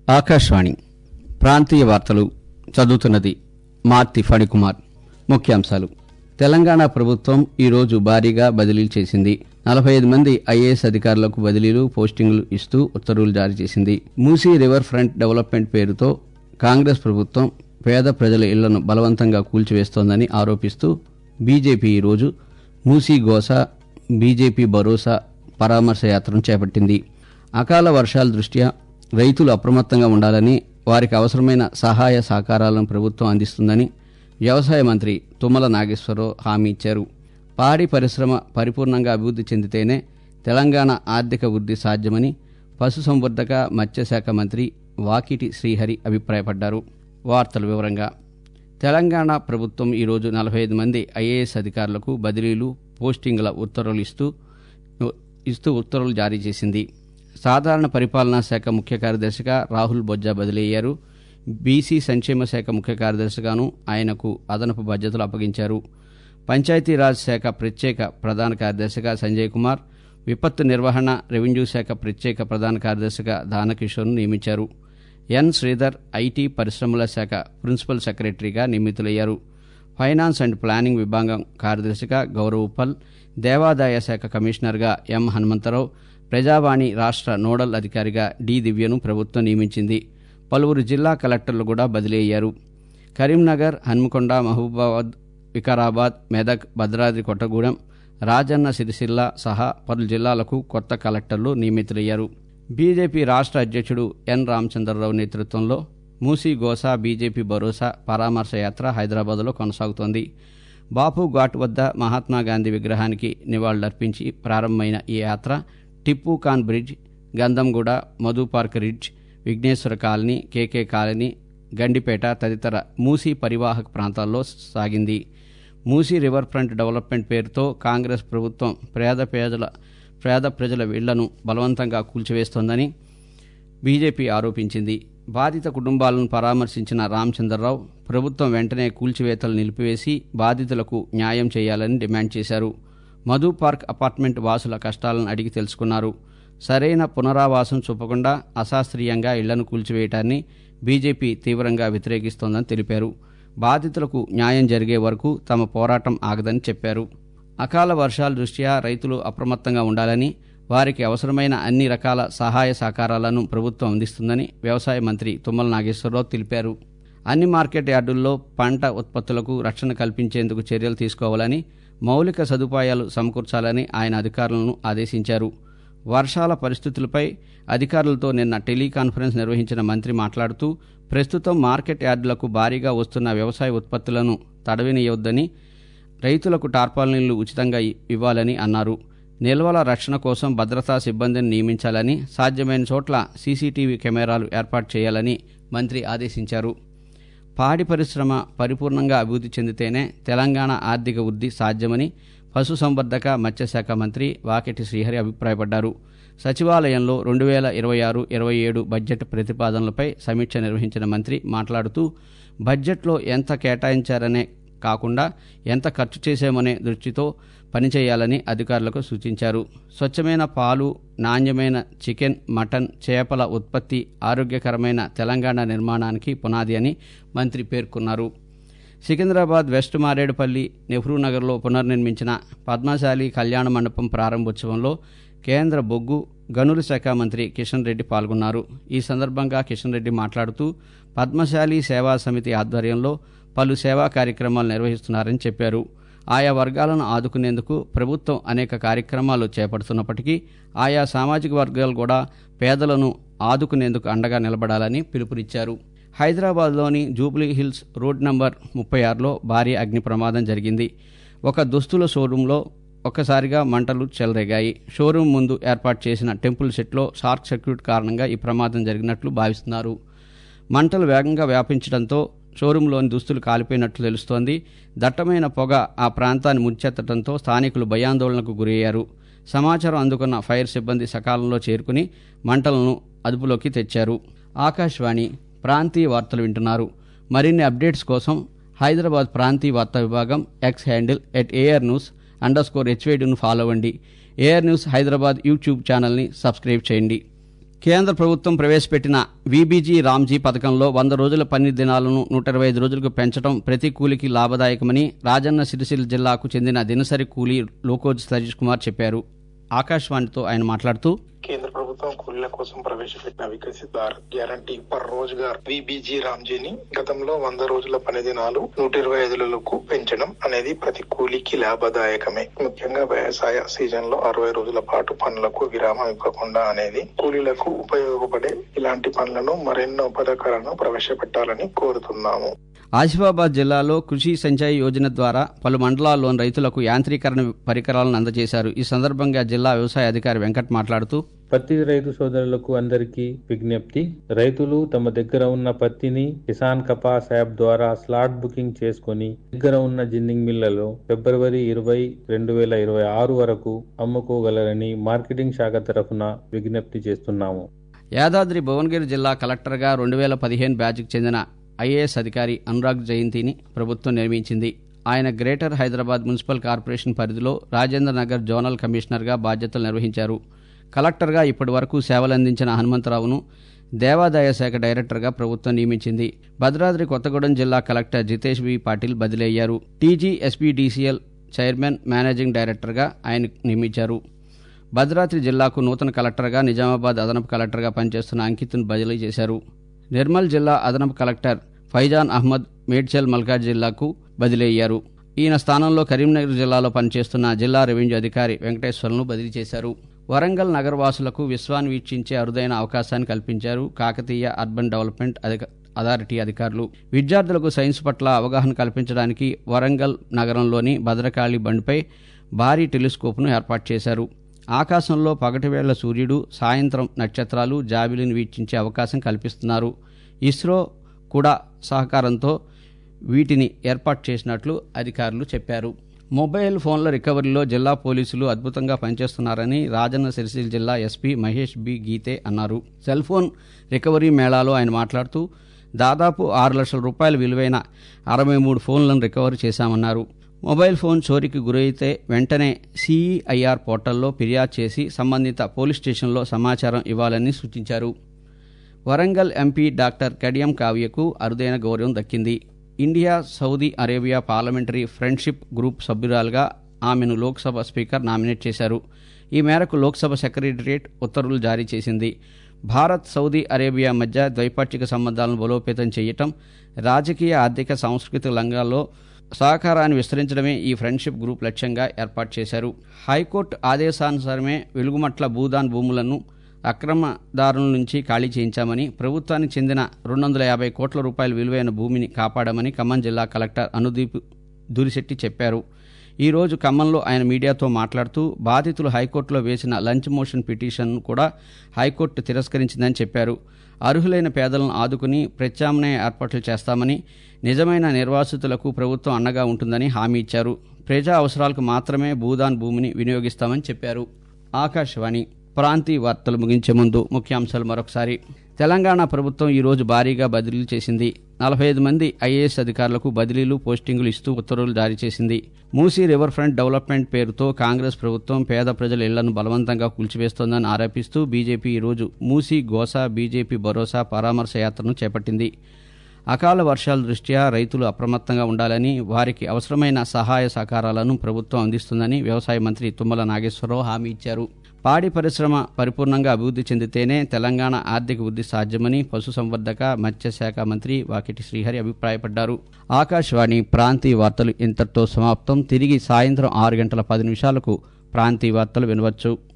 ఆకాశవాణి ప్రాంతీయ వార్తలు చదువుతున్నది మార్తి ఫణికుమార్ ముఖ్యాంశాలు తెలంగాణ ప్రభుత్వం ఈరోజు భారీగా బదిలీలు చేసింది నలభై ఐదు మంది ఐఏఎస్ అధికారులకు బదిలీలు పోస్టింగులు ఇస్తూ ఉత్తర్వులు జారీ చేసింది మూసీ రివర్ ఫ్రంట్ డెవలప్మెంట్ పేరుతో కాంగ్రెస్ ప్రభుత్వం పేద ప్రజల ఇళ్లను బలవంతంగా కూల్చివేస్తోందని ఆరోపిస్తూ బీజేపీ ఈరోజు మూసీ గోస బీజేపీ భరోసా పరామర్శ యాత్రను చేపట్టింది అకాల వర్షాల దృష్ట్యా రైతులు అప్రమత్తంగా ఉండాలని వారికి అవసరమైన సహాయ సహకారాలను ప్రభుత్వం అందిస్తుందని వ్యవసాయ మంత్రి తుమ్మల నాగేశ్వరరావు హామీ ఇచ్చారు పాడి పరిశ్రమ పరిపూర్ణంగా అభివృద్ధి చెందితేనే తెలంగాణ ఆర్థిక వృద్ధి సాధ్యమని పశుసంవర్ధక మత్స్యశాఖ మంత్రి వాకిటి శ్రీహరి అభిప్రాయపడ్డారు వార్తల వివరంగా తెలంగాణ ప్రభుత్వం ఈరోజు నలభై ఐదు మంది ఐఏఎస్ అధికారులకు బదిలీలు పోస్టింగుల ఉత్తర్వులు ఇస్తూ ఇస్తూ ఉత్తర్వులు జారీ చేసింది సాధారణ పరిపాలనా శాఖ ముఖ్య కార్యదర్శిగా రాహుల్ బొజ్జా బదిలీ అయ్యారు బీసీ సంక్షేమ శాఖ ముఖ్య కార్యదర్శిగాను ఆయనకు అదనపు బాధ్యతలు అప్పగించారు పంచాయతీరాజ్ శాఖ ప్రత్యేక ప్రధాన కార్యదర్శిగా సంజయ్ కుమార్ విపత్తు నిర్వహణ రెవెన్యూ శాఖ ప్రత్యేక ప్రధాన కార్యదర్శిగా దానకిషోర్ను నియమించారు ఎన్ శ్రీధర్ ఐటీ పరిశ్రమల శాఖ ప్రిన్సిపల్ సెక్రటరీగా నియమితులయ్యారు ఫైనాన్స్ అండ్ ప్లానింగ్ విభాగం కార్యదర్శిగా గౌరవ్ ఉప్పల్ దేవాదాయ శాఖ కమిషనర్గా ఎం హనుమంతరావు ప్రజావాణి రాష్ట్ర నోడల్ అధికారిగా డి దివ్యను ప్రభుత్వం నియమించింది పలువురు జిల్లా కలెక్టర్లు కూడా బదిలీ అయ్యారు కరీంనగర్ హన్మకొండ మహబూబాబాద్ వికారాబాద్ మెదక్ భద్రాద్రి కొత్తగూడెం రాజన్న సిరిసిల్ల సహా పలు జిల్లాలకు కొత్త కలెక్టర్లు నియమితులయ్యారు బీజేపీ రాష్ట్ర అధ్యక్షుడు ఎన్ రామచంద్రరావు నేతృత్వంలో మూసీ గోసా బీజేపీ భరోసా పరామర్శ యాత్ర హైదరాబాద్లో కొనసాగుతోంది బాపు ఘాట్ వద్ద మహాత్మాగాంధీ విగ్రహానికి నివాళులర్పించి ప్రారంభమైన ఈ యాత్ర Tipu Khan bridge Gandhamguda Madhu park ridge Vighneshwara colony KK colony Gandipet తదితర మూసీ పరివాహక ప్రాంతాల్లో సాగింది మూసీ రివర్ ఫ్రంట్ డెవలప్మెంట్ పేరుతో కాంగ్రెస్ ప్రభుత్వం పేద పేదల పేద ప్రజల ఇళ్లను బలవంతంగా కూల్చివేస్తోందని బీజేపీ ఆరోపించింది బాధిత కుటుంబాలను పరామర్శించిన రామచంద్రరావు ప్రభుత్వం వెంటనే కూల్చివేతలు నిలిపివేసి బాధితులకు న్యాయం చేయాలని డిమాండ్ చేశారు మధు పార్క్ అపార్ట్మెంట్ వాసుల కష్టాలను అడిగి తెలుసుకున్నారు సరైన పునరావాసం చూపకుండా అశాస్త్రీయంగా ఇళ్లను కూల్చివేయటాన్ని బీజేపీ తీవ్రంగా వ్యతిరేకిస్తోందని తెలిపారు బాధితులకు న్యాయం జరిగే వరకు తమ పోరాటం ఆగదని చెప్పారు అకాల వర్షాల దృష్ట్యా రైతులు అప్రమత్తంగా ఉండాలని వారికి అవసరమైన అన్ని రకాల సహాయ సహకారాలను ప్రభుత్వం అందిస్తుందని వ్యవసాయ మంత్రి తుమ్మల నాగేశ్వరరావు తెలిపారు అన్ని మార్కెట్ యార్డుల్లో పంట ఉత్పత్తులకు రక్షణ కల్పించేందుకు చర్యలు తీసుకోవాలని మౌలిక సదుపాయాలు సమకూర్చాలని ఆయన అధికారులను ఆదేశించారు వర్షాల పరిస్థితులపై అధికారులతో నిన్న టెలికాన్ఫరెన్స్ నిర్వహించిన మంత్రి మాట్లాడుతూ ప్రస్తుతం మార్కెట్ యార్డులకు భారీగా వస్తున్న వ్యవసాయ ఉత్పత్తులను తడవినియొద్దని రైతులకు టార్పాలిన్లు ఉచితంగా ఇవ్వాలని అన్నారు నిల్వల రక్షణ కోసం భద్రతా సిబ్బందిని నియమించాలని సాధ్యమైన చోట్ల సీసీటీవీ కెమెరాలు ఏర్పాటు చేయాలని మంత్రి ఆదేశించారు పాడి పరిశ్రమ పరిపూర్ణంగా అభివృద్ధి చెందితేనే తెలంగాణ ఆర్థిక వృద్ధి సాధ్యమని పశుసంవర్ధక మత్స్యశాఖ మంత్రి వాకెటి శ్రీహరి అభిప్రాయపడ్డారు సచివాలయంలో రెండు వేల ఇరవై ఆరు ఇరవై ఏడు బడ్జెట్ ప్రతిపాదనలపై సమీక్ష నిర్వహించిన మంత్రి మాట్లాడుతూ బడ్జెట్లో ఎంత కేటాయించారనే కాకుండా ఎంత ఖర్చు చేశామనే దృష్టితో పనిచేయాలని అధికారులకు సూచించారు స్వచ్ఛమైన పాలు నాణ్యమైన చికెన్ మటన్ చేపల ఉత్పత్తి ఆరోగ్యకరమైన తెలంగాణ నిర్మాణానికి పునాది అని మంత్రి పేర్కొన్నారు సికింద్రాబాద్ వెస్ట్ మారేడుపల్లి నెహ్రూ నగర్లో పునర్నిర్మించిన పద్మశాలి కళ్యాణ మండపం ప్రారంభోత్సవంలో కేంద్ర బొగ్గు గనుల శాఖ మంత్రి కిషన్ రెడ్డి పాల్గొన్నారు ఈ సందర్భంగా కిషన్ రెడ్డి మాట్లాడుతూ పద్మశాలి సేవా సమితి ఆధ్వర్యంలో పలు సేవా కార్యక్రమాలు నిర్వహిస్తున్నారని చెప్పారు ఆయా వర్గాలను ఆదుకునేందుకు ప్రభుత్వం అనేక కార్యక్రమాలు చేపడుతున్నప్పటికీ ఆయా సామాజిక వర్గాలు కూడా పేదలను ఆదుకునేందుకు అండగా నిలబడాలని పిలుపునిచ్చారు హైదరాబాద్లోని జూబ్లీ హిల్స్ రోడ్ నంబర్ ముప్పై ఆరులో భారీ అగ్ని ప్రమాదం జరిగింది ఒక దుస్తుల షోరూంలో ఒక్కసారిగా మంటలు చెలరేగాయి షోరూం ముందు ఏర్పాటు చేసిన టెంపుల్ సెట్లో షార్ట్ సర్క్యూట్ కారణంగా ఈ ప్రమాదం జరిగినట్లు భావిస్తున్నారు మంటలు వేగంగా వ్యాపించడంతో షోరూంలోని దుస్తులు కాలిపోయినట్లు తెలుస్తోంది దట్టమైన పొగ ఆ ప్రాంతాన్ని ముంచెత్తడంతో స్థానికులు భయాందోళనకు గురయ్యారు సమాచారం అందుకున్న ఫైర్ సిబ్బంది సకాలంలో చేరుకుని మంటలను అదుపులోకి తెచ్చారు ఆకాశవాణి ప్రాంతీయ వార్తలు వింటున్నారు మరిన్ని అప్డేట్స్ కోసం హైదరాబాద్ ప్రాంతీయ వార్తా విభాగం X handle at AIR news under score హెచ్వేడిను ఫాలో అవ్వండి ఏఆర్ న్యూస్ హైదరాబాద్ యూట్యూబ్ ఛానల్ని సబ్స్క్రైబ్ చేయండి కేంద్ర ప్రభుత్వం ప్రవేశపెట్టిన వీబీజీ రామ్జీ పథకంలో వంద రోజుల పని దినాలను నూట ఇరవై ఐదు రోజులకు పెంచడం ప్రతి కూలికి లాభదాయకమని రాజన్న సిరిసిల్ల జిల్లాకు చెందిన దినసరి కూలీ లోకోజ్ సతీష్ కుమార్ చెప్పారు ఆకాశవాణితో ఆయన మాట్లాడుతూ కేంద్ర ప్రభుత్వం కూలీల కోసం ప్రవేశపెట్టిన Viksit Bharat guarantee for Rozgar VBG రామ్జీని గతంలో వంద రోజుల పని దినాలు నూట ఇరవై ఐదులకు పెంచడం అనేది ప్రతి కూలీకి లాభదాయకమే ముఖ్యంగా వ్యవసాయ సీజన్ లో అరవై రోజుల పాటు పనులకు విరామం ఇవ్వకుండా అనేది కూలీలకు ఉపయోగపడే ఇలాంటి పనులను మరెన్నో పథకాలను ప్రవేశపెట్టాలని కోరుతున్నాము ఆసిఫాబాద్ జిల్లాలో కృషి సంచయ్ యోజన ద్వారా పలు మండలాల్లోని రైతులకు యాంత్రీకరణ పరికరాలను అందజేశారు ఈ సందర్భంగా జిల్లా వ్యవసాయ అధికారి వెంకట్ మాట్లాడుతూ పత్తి రైతు సోదరులకు అందరికీ విజ్ఞప్తి రైతులు తమ దగ్గర ఉన్న పత్తిని కిసాన్ కపాస్ యాప్ ద్వారా స్లాట్ బుకింగ్ చేసుకుని దగ్గర ఉన్న జిన్నింగ్ మిల్లలో ఫిబ్రవరి ఇరవై రెండు వేల ఇరవై ఆరు వరకు అమ్ముకోగలరని మార్కెటింగ్ శాఖ తరఫున విజ్ఞప్తి చేస్తున్నాము యాదాద్రి భువనగిరి జిల్లా కలెక్టర్గా రెండు వేల పదిహేను బ్యాచ్కు చెందిన ఐఏఎస్ అధికారి అనురాగ్ జయంతిని ప్రభుత్వం నియమించింది ఆయన గ్రేటర్ హైదరాబాద్ మున్సిపల్ కార్పొరేషన్ పరిధిలో రాజేంద్ర నగర్ జోనల్ కమిషనర్గా బాధ్యతలు నిర్వహించారు కలెక్టర్గా ఇప్పటి వరకు సేవలందించిన హనుమంతరావును దేవాదాయ శాఖ డైరెక్టర్గా ప్రభుత్వం నియమించింది భద్రాద్రి కొత్తగూడెం జిల్లా కలెక్టర్ జితేష్ బి పాటిల్ బదిలీ అయ్యారు టీజీ ఎస్పీడీసీఎల్ చైర్మన్ మేనేజింగ్ డైరెక్టర్గా ఆయన నియమించారు భద్రాద్రి జిల్లాకు నూతన కలెక్టర్గా నిజామాబాద్ అదనపు కలెక్టర్గా పనిచేస్తున్న అంకిత్ను బదిలీ చేశారు నిర్మల్ జిల్లా అదనపు కలెక్టర్ ఫైజాన్ అహ్మద్ మేడ్చల్ మల్కాజ్ జిల్లాకు బదిలీ అయ్యారు ఈయన స్థానంలో కరీంనగర్ జిల్లాలో పనిచేస్తున్న జిల్లా రెవెన్యూ అధికారి వెంకటేశ్వర్లను బదిలీ చేశారు వరంగల్ నగరవాసులకు విశ్వాన్ని వీక్షించే అరుదైన అవకాశాన్ని కల్పించారు కాకతీయ అర్బన్ డెవలప్మెంట్ అధిక అథారిటీ అధికారులు విద్యార్థులకు సైన్స్ పట్ల అవగాహన కల్పించడానికి వరంగల్ నగరంలోని భద్రకాళి బండిపై భారీ టెలిస్కోప్ను ఏర్పాటు చేశారు ఆకాశంలో పగటివేళ్ల సూర్యుడు సాయంత్రం నక్షత్రాలు జాబిలిని వీక్షించే అవకాశం కల్పిస్తున్నారు ఇస్రో కూడా సహకారంతో వీటిని ఏర్పాటు చేసినట్లు అధికారులు చెప్పారు మొబైల్ ఫోన్ల రికవరీలో జిల్లా పోలీసులు అద్భుతంగా పనిచేస్తున్నారని రాజన్న సిరిసిల్ల జిల్లా ఎస్పీ మహేష్ బి గీతే అన్నారు సెల్ ఫోన్ రికవరీ మేళాలో ఆయన మాట్లాడుతూ దాదాపు ఆరు లక్షల రూపాయల విలువైన అరవై మూడు ఫోన్లను రికవరీ చేశామన్నారు మొబైల్ ఫోన్ చోరీకి గురైతే వెంటనే సిఈఐఆర్ పోర్టల్లో ఫిర్యాదు చేసి సంబంధిత పోలీస్ స్టేషన్లో సమాచారం ఇవ్వాలని సూచించారు వరంగల్ ఎంపీ డాక్టర్ కడియం కావ్యకు అరుదైన గౌరవం దక్కింది India Saudi Arabia parliamentary friendship group సభ్యురాలుగా ఆమెను లోక్సభ స్పీకర్ నామినేట్ చేశారు ఈ మేరకు లోక్సభ సెక్రటరియట్ ఉత్తర్వులు జారీ చేసింది భారత్ సౌదీ అరేబియా మధ్య ద్వైపాక్షిక సంబంధాలను బలోపేతం చేయటం రాజకీయ ఆర్థిక సాంస్కృతిక రంగాల్లో సహకారాన్ని విస్తరించడమే ఈ ఫ్రెండ్షిప్ గ్రూప్ లక్ష్యంగా ఏర్పాటు చేశారు హైకోర్టు ఆదేశానుసారమే వెలుగుమట్ల భూదాన్ భూములను అక్రమదారుల నుంచి ఖాళీ చేయించామని ప్రభుత్వానికి చెందిన రెండు వందల యాభై కోట్ల రూపాయల విలువైన భూమిని కాపాడామని ఖమ్మం జిల్లా కలెక్టర్ అనుదీప్ దురిశెట్టి చెప్పారు ఈ రోజు ఖమ్మంలో ఆయన మీడియాతో మాట్లాడుతూ బాధితులు హైకోర్టులో వేసిన లంచ్ మోషన్ పిటిషన్ను కూడా హైకోర్టు తిరస్కరించిందని చెప్పారు అర్హులైన పేదలను ఆదుకుని ప్రత్యామ్నాయ ఏర్పాట్లు చేస్తామని నిజమైన నిర్వాసితులకు ప్రభుత్వం అండగా ఉంటుందని హామీ ఇచ్చారు ప్రజా అవసరాలకు మాత్రమే భూదాన్ భూమిని వినియోగిస్తామని చెప్పారు ఆకాశవాణి ప్రాంతీయ వార్తలు ముగించే ముందు ముఖ్యాంశాలు మరొకసారి తెలంగాణ ప్రభుత్వం ఈ రోజు భారీగా బదిలీలు చేసింది నలభై ఐదు మంది ఐఏఎస్ అధికారులకు బదిలీలు పోస్టింగులు ఇస్తూ ఉత్తర్వులు జారీ చేసింది మూసీ రివర్ ఫ్రంట్ డెవలప్మెంట్ పేరుతో కాంగ్రెస్ ప్రభుత్వం పేద ప్రజల ఇళ్లను బలవంతంగా కూల్చివేస్తోందని ఆరోపిస్తూ బీజేపీ ఈరోజు మూసీ గోసా బీజేపీ భరోసా పరామర్శ యాత్రను చేపట్టింది అకాల వర్షాల దృష్ట్యా రైతులు అప్రమత్తంగా ఉండాలని వారికి అవసరమైన సహాయ సహకారాలను ప్రభుత్వం అందిస్తుందని వ్యవసాయ మంత్రి తుమ్మల నాగేశ్వరరావు హామీ ఇచ్చారు పాడి పరిశ్రమ పరిపూర్ణంగా అభివృద్ధి చెందితేనే తెలంగాణ ఆర్థిక వృద్ధి సాధ్యమని పశుసంవర్ధక మత్స్యశాఖ మంత్రి వాకిటి శ్రీహరి అభిప్రాయపడ్డారు ఆకాశవాణి ప్రాంతీయ వార్తలు ఇంతటితో సమాప్తం తిరిగి సాయంత్రం ఆరు గంటల పది నిమిషాలకు ప్రాంతీయ వార్తలు వినవచ్చు